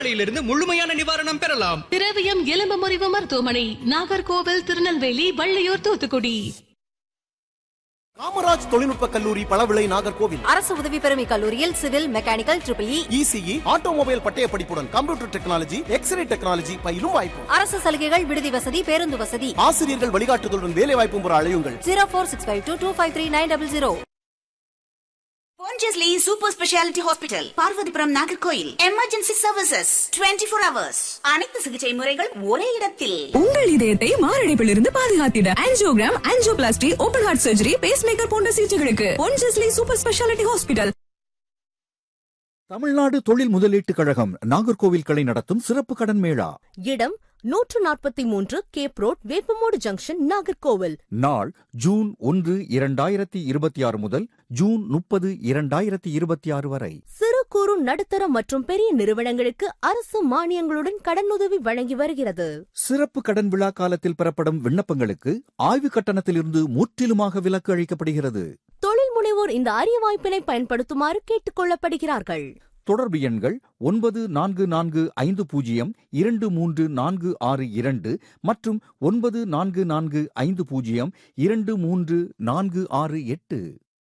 இருந்து முழுமையான நிவாரணம் பெறலாம் திரவியம் எலும்பு முறிவு மருத்துவமனை நாகர்கோவில் திருநெல்வேலி வள்ளியூர் தூத்துக்குடி காமராஜ் தொழில்நுட்ப கல்லூரி பளவிளை நாகர்கோவில் அரசு உதவி பெறும் கல்லூரியில் civil mechanical triple E ECE automobile பட்டய படிப்புடன் கம்ப்யூட்டர் டெக்னாலஜி எக்ஸ்ரே டெக்னாலஜி பயிலும் வாய்ப்பு அரசு சலுகைகள் விடுதி வசதி பேருந்து வசதி ஆசிரியர்கள் வழிகாட்டுதலுடன் வேலை வாய்ப்பும் பெற அழையுங்கள் zero four six five two two five three nine double zero Pondicherry Super Speciality Hospital, Parvathipuram Nagercoil emergency services 24 four hours அனைத்து சிகிச்சை முறைகள் ஒரே இடத்தில் உங்கள் இதயத்தை மாரடைப்பிலிருந்து பாதுகாத்திட angiogram angioplasty open heart surgery pace maker போன்ற சிகிச்சைகளுக்கு Ponjesly super speciality hospital Tamil Nadu தொழில் முதலீட்டுக் கழகம் நாகர்கோவில் கிளை நடத்தும் சிறப்பு கடன் மேளா இடம் நூற்று நாற்பத்தி மூன்று cape road Veppamoodu junction Nagercoil நாள் ஜூன் ஒன்று இரண்டாயிரத்தி இருபத்தி ஆறு முதல் ஜூன் முப்பது இரண்டாயிரத்தி இருபத்தி ஆறு வரை சிறு குறு நடுத்தர மற்றும் பெரிய நிறுவனங்களுக்கு அரசு மானியங்களுடன் கடனுதவி வழங்கி வருகிறது சிறப்பு கடன் விழா காலத்தில் பெறப்படும் விண்ணப்பங்களுக்கு ஆய்வு கட்டணத்திலிருந்து முற்றிலுமாக விலக்கு அளிக்கப்படுகிறது தொழில் முனைவோர் இந்த அரிய வாய்ப்பினை பயன்படுத்துமாறு கேட்டுக் கொள்ளப்படுகிறார்கள் தொடர்பு எண்கள் ஒன்பது நான்கு நான்கு ஐந்து பூஜ்ஜியம் இரண்டு மூன்று நான்கு ஆறு இரண்டு மற்றும் ஒன்பது நான்கு நான்கு ஐந்து பூஜ்ஜியம் இரண்டு மூன்று நான்கு ஆறு எட்டு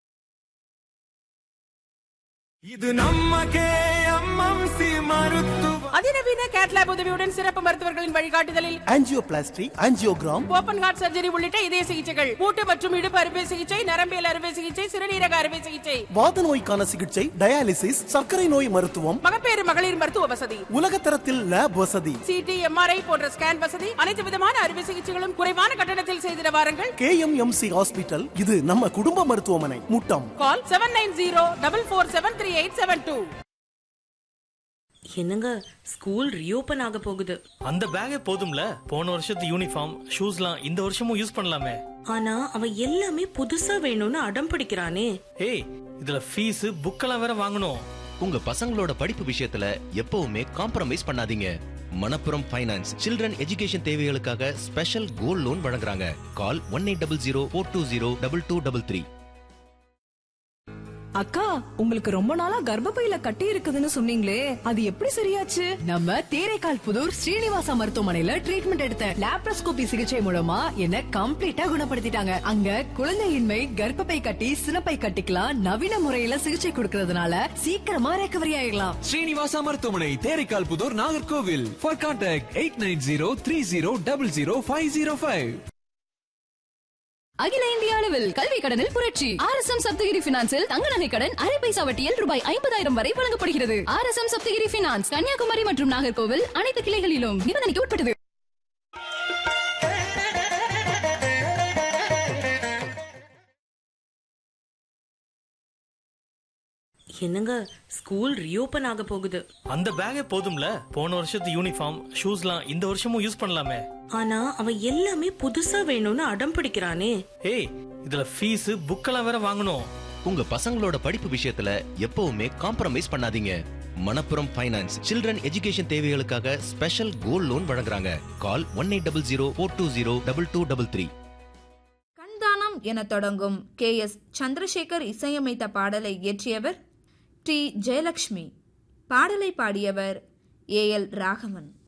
இது நம்ம கேஎம்எம்சி மருத்துவ அதிநவீன கேட்லாப் உதவியுடன் சிறப்பு மருத்துவர்களின் வழிகாட்டுதலில் angioplasty angiogram open heart surgery உள்ளிட்ட இதய சிகிச்சைகள் மூட்டு மற்றும் இடுப்பு அறுவை சிகிச்சை நரம்பியல் அறுவை சிகிச்சை சிறுநீரக அறுவை சிகிச்சை வாத நோய்க்கான சிகிச்சை டயாலிசிஸ் சர்க்கரை நோய் மருத்துவம் மகப்பேறு மகளிர் மருத்துவ வசதி உலகத்தரத்தில் லேப் வசதி சிடி எம்ஆர்ஐ போன்ற ஸ்கேன் வசதி அனைத்து விதமான அறுவை சிகிச்சைகளும் குறைவான கட்டணத்தில் செய்திட வாருங்கள் கேஎம்எம்சி ஹாஸ்பிட்டல் இது நம்ம குடும்ப மருத்துவமனை Muttom call seven nine zero double four seven three eight seven two என்னங்க ஸ்கூல் ரீஓபன் ஆக போகுது அந்த பேக்கே போதும்ல போன வருஷத்து யூனிஃபார்ம் ஷூஸ்லாம் இந்த வருஷமும் யூஸ் பண்ணலாமே ஆனா அவன் எல்லாமே புதுசா வேணும்னு அடம் பிடிக்கிறானே ஏய் இதுல ஃபீஸ் புக்கெல்லாம் வேற வாங்கணும் உங்க பசங்களோட படிப்பு விஷயத்துல எப்பவுமே காம்ப்ரமைஸ் பண்ணாதீங்க மணப்புரம் ஃபைனான்ஸ் சில்ட்ரன் எஜுகேஷன் தேவைகளுக்காக ஸ்பெஷல் கோல்ட் லோன் வழங்குறாங்க call one eight double zero four two zero double two double three அக்கா உங்களுக்கு ரொம்ப நாளா கர்ப்பப்பையில கட்டி இருக்குதுன்னு சொன்னீங்களே அது எப்படி சரியாச்சு நம்ம தேரைக்கால் புதூர் ஸ்ரீனிவாசா மருத்துவமனையில ட்ரீட்மெண்ட் எடுத்தேன் லாப்ரோஸ்கோபி சிகிச்சை மூலமா என்ன கம்ப்ளீட்டா குணப்படுத்திட்டாங்க அங்க குழந்தையின்மை கர்ப்பப்பை கட்டி சினப்பை கட்டிக்கலாம் நவீன முறையில சிகிச்சை கொடுக்கறதுனால சீக்கிரமா ரெக்கவரி ஆயிடலாம் ஸ்ரீனிவாசா மருத்துவமனை Theraikal Puthur Nagercoil for contact eight nine zero three zero double zero five zero five அகில இந்திய அளவில் கல்வி கடனில் புரட்சி ஆர் எஸ் எம் சப்தகிரி பினான்சில் தங்க நகை கடன் அரை பைசா வட்டியில் ரூபாய் ஐம்பதாயிரம் வரை வழங்கப்படுகிறது R S M Sapthagiri finance Kanyakumari மற்றும் நாகர்கோவில் அனைத்து கிளைகளிலும் நிபந்தனைக்கு உட்பட்டது என்னங்க ஸ்கூல் ரீஓபன் ஆக போகுது அந்த பேக்கே போதும்ல போன வருஷத்து யூனிஃபார்ம் ஷூஸ்லாம் இந்த வருஷமும் யூஸ் பண்ணலாமே ஆனா அவன் எல்லாமே புதுசா வேணும்னு அடம் பிடிக்கிறானே ஏய் இதுல ஃபீஸ் புக்கெல்லாம் வேற வாங்கணும் உங்க பசங்களோட படிப்பு விஷயத்துல எப்பவுமே காம்ப்ரமைஸ் பண்ணாதீங்க மணப்புரம் ஃபைனான்ஸ் சில்ட்ரன் எஜுகேஷன் தேவைகளுக்காக ஸ்பெஷல் கோல்ட் லோன் வழங்குறாங்க call one eight double zero four two zero double two double three கண்தானம் என தொடங்கும் கே எஸ் சந்திரசேகர் இசையமைத்த பாடலை இயற்றியவர் டி ஜெயலட்சுமி பாடலை பாடியவர் ஏ எல் ராகவன்